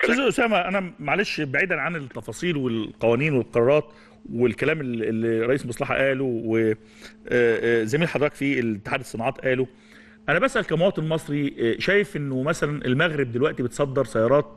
استاذ اسامه انا معلش بعيدا عن التفاصيل والقوانين والقرارات والكلام اللي اللي رئيس المصلحه قاله وزميل حضرتك في الاتحاد الصناعات قاله انا بسال كمواطن مصري آه، شايف انه مثلا المغرب دلوقتي بتصدر سيارات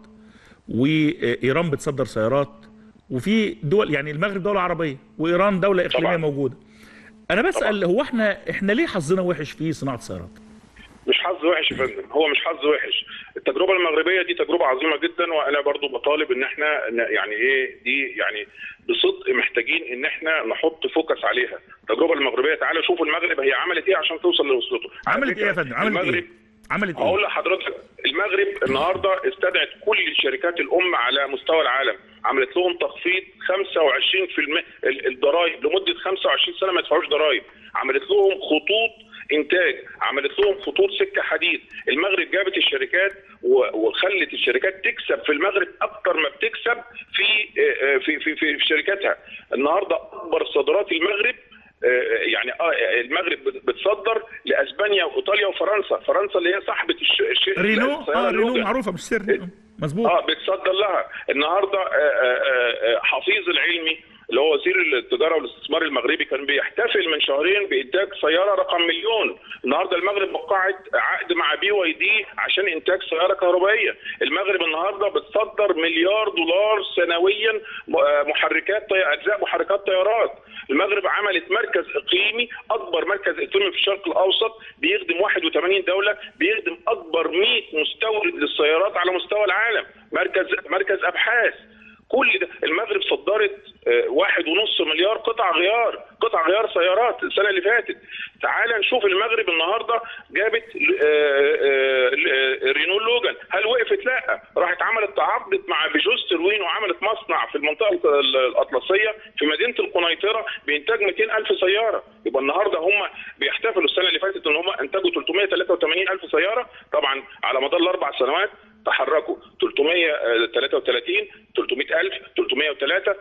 وايران بتصدر سيارات وفي دول يعني المغرب دوله عربيه وايران دوله اقليميه طبعاً. موجوده انا بسال هو احنا احنا ليه حظنا وحش في صناعه السيارات مش حظ وحش يا فندم هو مش حظ وحش التجربه المغربيه دي تجربه عظيمه جدا وانا برضو بطالب ان احنا ن- يعني ايه دي يعني بصدق محتاجين ان احنا نحط فوكس عليها التجربه المغربيه تعالى شوف المغرب هي عملت ايه عشان توصل لوصلته على عملت ايه يا فكرة فندم عملت المغرب ايه عملت ايه هقول لحضرتك المغرب النهارده استدعت كل الشركات الام على مستوى العالم عملت لهم تخفيض 25% ال- الضرائب لمده 25 سنه ما يدفعوش ضرائب عملت لهم خطوط انتاج عملت لهم خطوط سكه حديد المغرب جابت الشركات و- وخلت الشركات تكسب في المغرب اكتر ما بتكسب في آه، آه، في في في, في شركاتها النهارده اكبر صادرات المغرب آه، يعني اه المغرب بت- بتصدر لاسبانيا وايطاليا وفرنسا فرنسا اللي هي صاحبه الش... الش... رينو السيارة اه رينو اللوجان. معروفه مش سر مظبوط اه بتصدر لها النهارده آه، آه، آه، حفيظ العلمي اللي هو وزير التجاره والاستثمار المغربي كان بيحتفل من شهرين بانتاج سياره رقم مليون النهارده المغرب وقعت عقد مع بي واي دي عشان انتاج سياره كهربائيه المغرب النهارده بتصدر مليار دولار سنويا م- آه، محركات طي... اجزاء محركات طيارات المغرب عملت مركز اقليمي اكبر مركز اقليمي في الشرق الاوسط بيخدم 81 دوله بيخدم اكبر 100 مستورد للسيارات على مستوى العالم مركز مركز ابحاث كل ده المغرب صدرت آه، واحد ونص مليار قطع غيار قطع غيار سيارات السنه اللي فاتت تعال نشوف المغرب النهارده جابت آه، آه، آه، رينو لوجان هل وقفت لا راحت عملت تعاقدت مع بيجوز سروين وعملت مصنع في المنطقه ال- الاطلسيه في مدينه القنيطره بانتاج 200 الف سياره يبقى النهارده هم بيحتفلوا السنه اللي فاتت ان هم انتجوا 383 الف سياره طبعا على مدار الاربع سنوات تحركوا 333 300000 303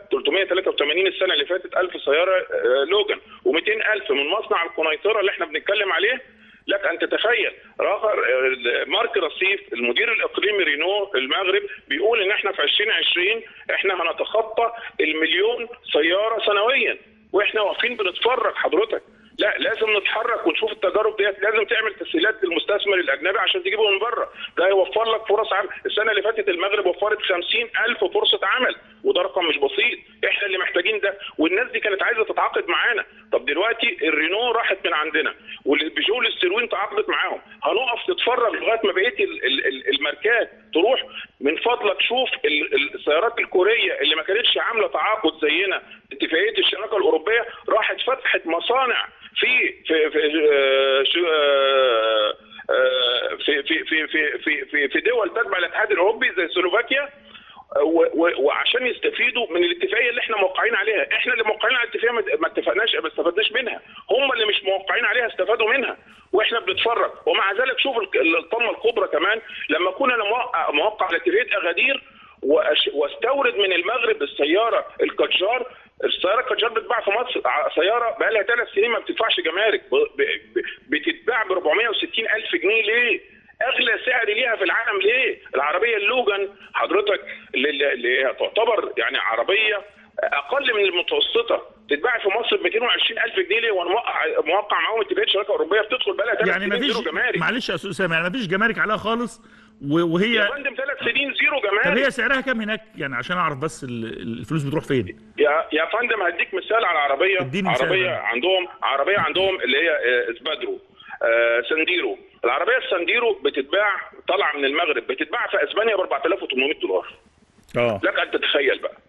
383 السنه اللي فاتت 1000 سياره آه، لوجان و200000 من مصنع القنيطره اللي احنا بنتكلم عليه لك ان تتخيل راخر آه، مارك رصيف المدير الاقليمي رينو المغرب بيقول ان احنا في 2020 احنا هنتخطى المليون سياره سنويا واحنا واقفين بنتفرج حضرتك لا لازم نتحرك ونشوف التجارب ديت لازم تعمل تسهيلات للمستثمر الاجنبي عشان تجيبه من بره ده هيوفر لك فرص عمل السنه اللي فاتت المغرب وفرت 50 الف فرصه عمل وده رقم مش بسيط احنا اللي محتاجين ده والناس دي كانت عايزه تتعاقد معانا طب دلوقتي الرينو راحت من عندنا والبيجو السروين تعاقدت معاهم هنقف نتفرج لغايه ما بقيه ال- ال- ال- الماركات تروح من فضلك شوف ال- ال- السيارات الكوريه اللي ما كانتش عامله تعاقد زينا اتفاقيه الشراكه الاوروبيه راحت فتحت مصانع في في في آه، شو- آه، آه، في في في في في في, في دول تتبع الاتحاد الاوروبي زي سلوفاكيا و- و- وعشان يستفيدوا من الاتفاقيه اللي احنا موقعين عليها، احنا اللي موقعين على الاتفاقيه ما- ما اتفقناش ما استفدناش منها، هم اللي مش موقعين عليها استفادوا منها، واحنا بنتفرج، ومع ذلك شوف ال- الطمه الكبرى كمان لما كنا انا موقع موقع على اتفاقيه اغادير وأش- واستورد من المغرب السياره الكاتشار السياره الكاتشار بتتباع في مصر ع- سياره بقى لها ثلاث سنين ما بتدفعش جمارك ب- ب- ب- بتتباع ب 460 الف جنيه ليه؟ اغلى سعر ليها في العالم ليه؟ العربيه اللوجان حضرتك اللي, اللي- اللي هي تعتبر يعني عربيه اقل من المتوسطه تتباع في مصر ب 220 الف جنيه ليه وانا موقع موقع معاهم اتفاقيه شراكه اوروبيه بتدخل بقى لها ثلاث يعني ما سنين فيش زيرو جمارك معلش يا استاذ اسامه يعني ما فيش جمارك عليها خالص و- وهي يا فندم ثلاث سنين زيرو طب جمارك هي سعرها كام هناك يعني عشان اعرف بس ال- الفلوس بتروح فين يا يا فندم هديك مثال على عربيه اديني مثال عربيه بقى. عندهم عربيه عندهم اللي هي آه، اسبادرو آه، سانديرو العربيه السانديرو بتتباع طالعه من المغرب بتتباع في اسبانيا ب 4800 دولار اه لك ان تتخيل بقى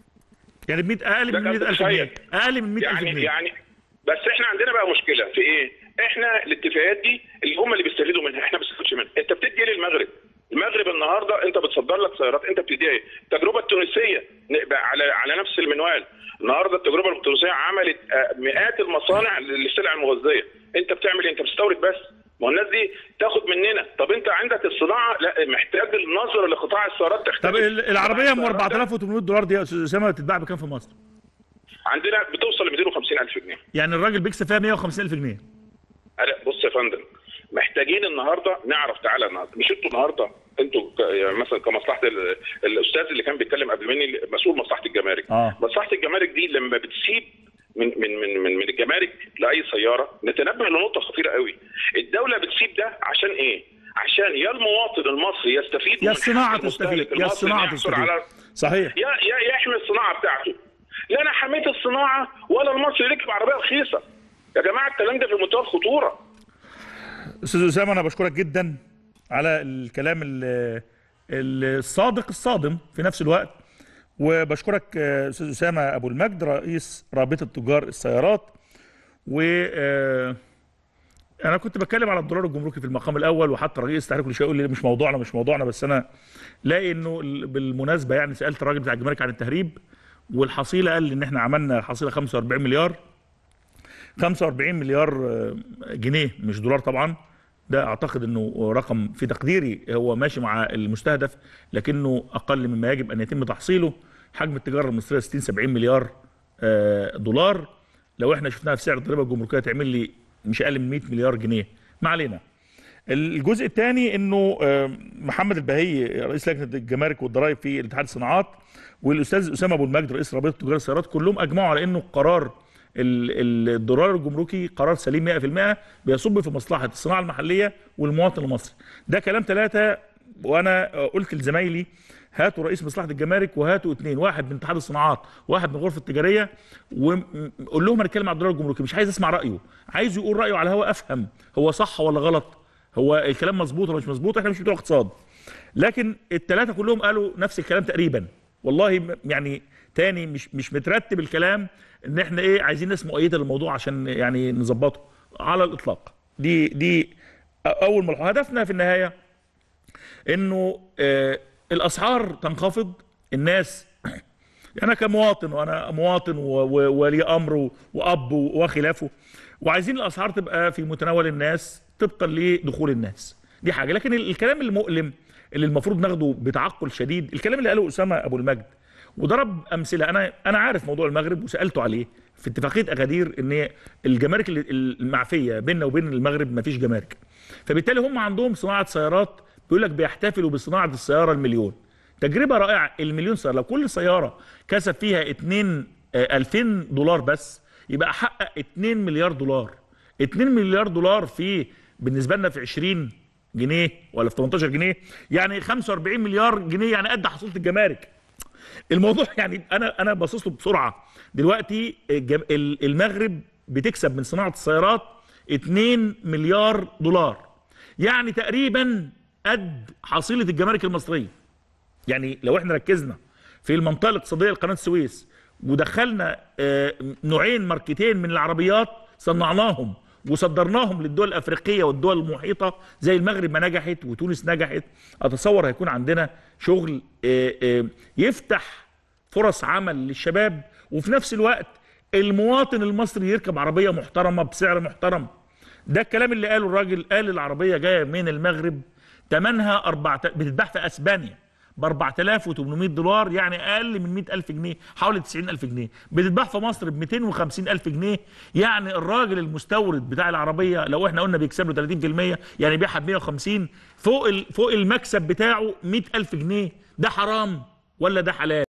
يعني ب 100 اقل من لك أن 100000 جنيه تتخيل. اقل من 100000 يعني جنيه يعني بس احنا عندنا بقى مشكله في ايه؟ احنا الاتفاقيات دي اللي هم اللي بيستفيدوا منها احنا ما بنستفيدش منها، انت بتدي ايه للمغرب؟ المغرب النهارده انت بتصدر لك سيارات انت بتديها ايه؟ التجربه التونسيه ن- على على نفس المنوال، النهارده التجربه التونسيه عملت آه، مئات المصانع للسلع المغذيه، انت بتعمل ايه؟ انت بتستورد بس، ما هو الناس دي تاخد مننا، طب انت عندك الصناعه لا محتاج النظره لقطاع السيارات تختلف طب ال- العربيه ام السيارات ده 4800 دولار دي يا استاذ اسامه تتباع بكام في مصر؟ عندنا بتوصل ل 250 الف جنيه يعني الراجل بيكسب فيها 150000 جنيه أنا- بص يا فندم محتاجين النهارده نعرف تعالى النهارده مش انتوا النهارده انتوا ك- يعني مثلا كمصلحه ال- الاستاذ اللي كان بيتكلم قبل مني مسؤول مصلحه الجمارك آه. مصلحه الجمارك دي لما بتسيب من من من من, من الجمارك لاي سياره نتنبه لنقطه خطيره قوي الدوله بتسيب ده عشان ايه عشان يا المواطن المصري يستفيد يا من الصناعه حق المستهلك تستفيد يا المصري الصناعه إنه يحصل تستفيد على صحيح يا يا يحمي الصناعه بتاعته لا انا حميت الصناعه ولا المصري يركب عربيه رخيصه يا جماعه الكلام ده في منتهى الخطوره استاذ اسامه انا بشكرك جدا على الكلام ال- الصادق الصادم في نفس الوقت وبشكرك آه، استاذ اسامه ابو المجد رئيس رابطه تجار السيارات و آه، انا كنت بتكلم على الدولار الجمركي في المقام الاول وحتى رئيس تحرير كل شيء يقول لي مش موضوعنا مش موضوعنا بس انا لاقي انه ال- بالمناسبه يعني سالت الراجل بتاع الجمارك عن التهريب والحصيله قال لي ان احنا عملنا حصيله 45 مليار 45 مليار آه، جنيه مش دولار طبعا ده اعتقد انه رقم في تقديري هو ماشي مع المستهدف لكنه اقل مما يجب ان يتم تحصيله حجم التجاره المصريه 60 70 مليار آه، دولار لو احنا شفناها في سعر الضريبه الجمركيه تعمل لي مش اقل من 100 مليار جنيه ما علينا الجزء الثاني انه آه، محمد البهي رئيس لجنه الجمارك والضرائب في الاتحاد الصناعات والاستاذ اسامه ابو المجد رئيس رابطه تجار السيارات كلهم اجمعوا على انه قرار ال- ال- الدولار الجمركي قرار سليم 100% بيصب في مصلحه الصناعه المحليه والمواطن المصري ده كلام ثلاثه وانا قلت لزمايلي هاتوا رئيس مصلحه الجمارك وهاتوا اثنين واحد من اتحاد الصناعات واحد من الغرفه التجاريه وقول لهم هنتكلم على الدولار الجمركي مش عايز اسمع رايه عايز يقول رايه على الهواء افهم هو صح ولا غلط هو الكلام مظبوط ولا مش مظبوط احنا مش بتوع اقتصاد لكن الثلاثه كلهم قالوا نفس الكلام تقريبا والله م- يعني تاني مش مش مترتب الكلام ان احنا ايه عايزين ناس مؤيده للموضوع عشان يعني نظبطه على الاطلاق دي دي اول ملحوظه هدفنا في النهايه انه آه الاسعار تنخفض الناس انا كمواطن وانا مواطن و- و- وولي امر و- واب وخلافه وعايزين الاسعار تبقى في متناول الناس طبقا لدخول الناس دي حاجه لكن ال- الكلام المؤلم اللي المفروض ناخده بتعقل شديد الكلام اللي قاله اسامه ابو المجد وضرب امثله انا انا عارف موضوع المغرب وسالته عليه في اتفاقيه اغادير ان الجمارك اللي- المعفيه بيننا وبين المغرب ما فيش جمارك فبالتالي هم عندهم صناعه سيارات بيقول لك بيحتفلوا بصناعه السياره المليون تجربه رائعه المليون سياره لو كل سياره كسب فيها 2 آه، 2000 دولار بس يبقى حقق 2 مليار دولار 2 مليار دولار في بالنسبه لنا في 20 جنيه ولا في 18 جنيه يعني 45 مليار جنيه يعني قد حصيله الجمارك الموضوع يعني انا انا باصص له بسرعه دلوقتي الجم- ال- المغرب بتكسب من صناعه السيارات 2 مليار دولار يعني تقريبا قد حصيله الجمارك المصريه يعني لو احنا ركزنا في المنطقه الاقتصاديه لقناه السويس ودخلنا آه، نوعين ماركتين من العربيات صنعناهم وصدرناهم للدول الافريقيه والدول المحيطه زي المغرب ما نجحت وتونس نجحت اتصور هيكون عندنا شغل آه، آه، يفتح فرص عمل للشباب وفي نفس الوقت المواطن المصري يركب عربيه محترمه بسعر محترم ده الكلام اللي قاله الراجل قال العربيه جايه من المغرب ثمنها أربعة بتتباع في اسبانيا ب 4800 دولار يعني اقل من 100000 جنيه حوالي 90000 جنيه بتتباع في مصر ب 250000 جنيه يعني الراجل المستورد بتاع العربيه لو احنا قلنا بيكسب له 30% يعني بيعها ب 150 فوق ال- فوق المكسب بتاعه 100000 جنيه ده حرام ولا ده حلال